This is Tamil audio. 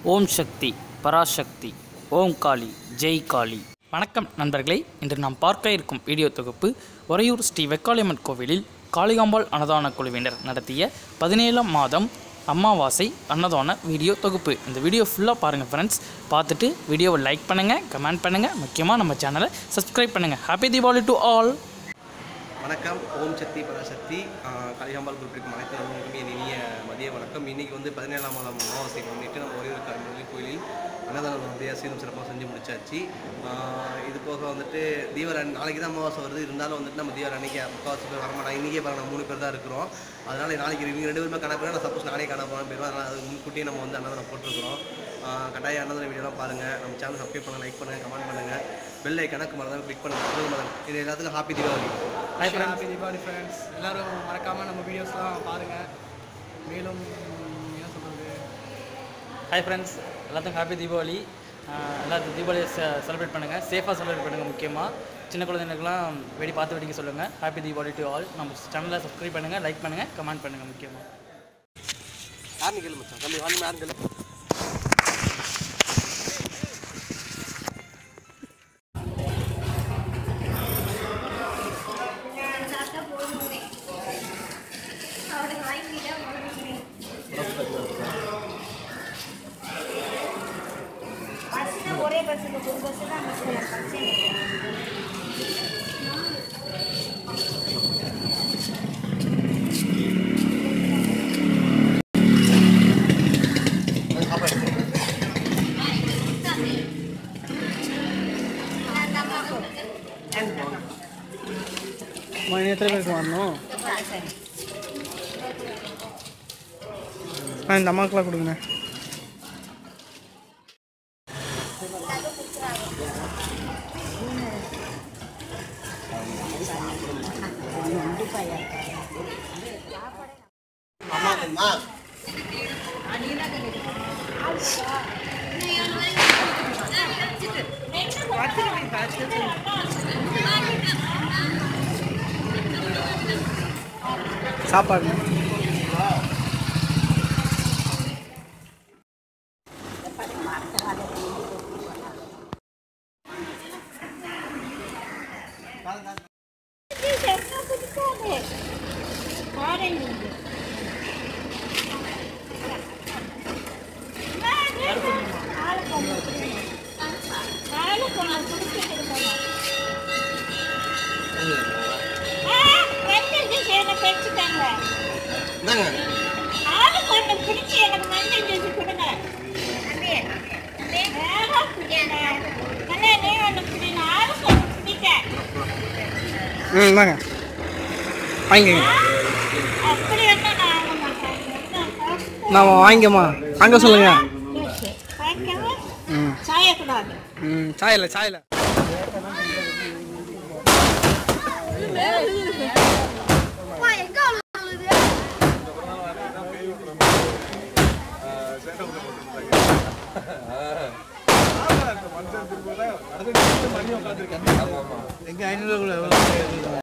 ஓம் சக்தி பராசக்தி ஓம் காளி ஜெய் காளி வணக்கம் நண்பர்களே இன்று நாம் பார்க்க இருக்கும் வீடியோ தொகுப்பு உறையூர் ஸ்ரீ வெக்காளியம்மன் கோவிலில் காளிகாம்பாள் அன்னதான குழுவினர் நடத்திய பதினேழாம் மாதம் அமாவாசை அன்னதான வீடியோ தொகுப்பு இந்த வீடியோ ஃபுல்லாக பாருங்கள் ஃப்ரெண்ட்ஸ் பார்த்துட்டு வீடியோவை லைக் பண்ணுங்கள் கமெண்ட் பண்ணுங்கள் முக்கியமாக நம்ம சேனலை சப்ஸ்கிரைப் பண்ணுங்கள் ஹாப்பி தீபாவளி டு ஆல் வணக்கம் ஓம் சக்தி பராசக்தி ஆஹ் கலிகாம்பால் குறிப்பிடும் அனைத்து நண்பர்களுக்கும் என் இனிய மதிய வணக்கம் இன்னைக்கு வந்து பதினேழாம் மாதம் அமாவாசை முன்னிட்டு நம்ம ஒரே ஒரு கருமொழி கோயிலில் அன்னதானம் வந்து சீரும் சிறப்பாக செஞ்சு முடிச்சாச்சு ஆஹ் இது போக வந்துட்டு தீபாவளி நாளைக்கு தான் அமாவாசை வருது இருந்தாலும் வந்துட்டு நம்ம தீபாவளி அன்னைக்கு முக்கால்வாசி பேர் வரமாட்டாங்க இன்றைக்கே பாருங்க நம்ம மூணு பேர் தான் இருக்கிறோம் அதனால் நாளைக்கு இவங்க ரெண்டு பேருமே காண போயிடும் நான் சப்போஸ் நானே காண போகிறேன் போயிடுவோம் அதனால் அது முன்கூட்டியே நம்ம வந்து அன்னதானம் போட்டிருக்கிறோம் ஆஹ் கட்டாயம் அன்னதான வீடியோலாம் பாருங்கள் நம்ம சேனல் சப்ஸ்கிரைப் பண்ணுங்கள் லைக் பண்ணுங்கள் கமெண்ட் பண்ணுங்கள் பெல் ஐக்கனுக்கு மறந்தாலும் கிளிக் பண்ணுங்கள் இது எல்லாத்துக்கும் happy Deepavali happy Deepavali friends எல்லாரும் மறக்காமல் நம்ம வீடியோஸ்லாம் பாருங்கள் மேலும் என்ன சொல்கிறது ஹாய் ஃப்ரெண்ட்ஸ் எல்லாத்துக்கும் ஹாப்பி தீபாவளி ஆஹ் எல்லாத்துக்கும் தீபாவளியை செலிப்ரேட் பண்ணுங்கள் சேஃபாக செலிப்ரேட் பண்ணுங்கள் முக்கியமாக சின்ன குழந்தைங்களுக்குலாம் வெடி பார்த்து வெடிக்க சொல்லுங்கள் ஹாப்பி தீபாவளி டு ஆல் நம்ம சேனலை சப்ஸ்கிரைப் பண்ணுங்கள் லைக் பண்ணுங்கள் கமெண்ட் பண்ணுங்கள் முக்கியமாக யாருன்னு கேளு மச்சான் தம்பி வாங்க யாருன்னு கேளு பஸ்ஸில் ஒரே பஸ்ஸில் ஒரு பஸ்ஸு தான் பஸ்ஸில் பஸ்ஸே மணி எத்தனை பேருக்கு வரணும் சரி ஆ இந்த அம்மாக்கெலாம் கொடுங்க சாப்பாடு இந்தாங்க ஆளுக்கு ஒன்று பிடிச்சி எனக்கு மஞ்சள் ஜூஸ் கொடுங்க அண்ணே, வேகமா குடிங்க. அண்ணே, நீ ஒன்று குடிங்க. ஆளுக்கு ஒன்று குடிங்க. ம் இந்தாங்க வாங்கிக்கங்க அப்படி ஒன்றும் நான் வாங்க மாட்டேன். நான் வாங்கிக்கம்மா வாங்க சொல்லுங்க வாங்கிக்கவா? ம் சாயக்கூடாது ம் சாயில சாயில எங்க ஐநூறு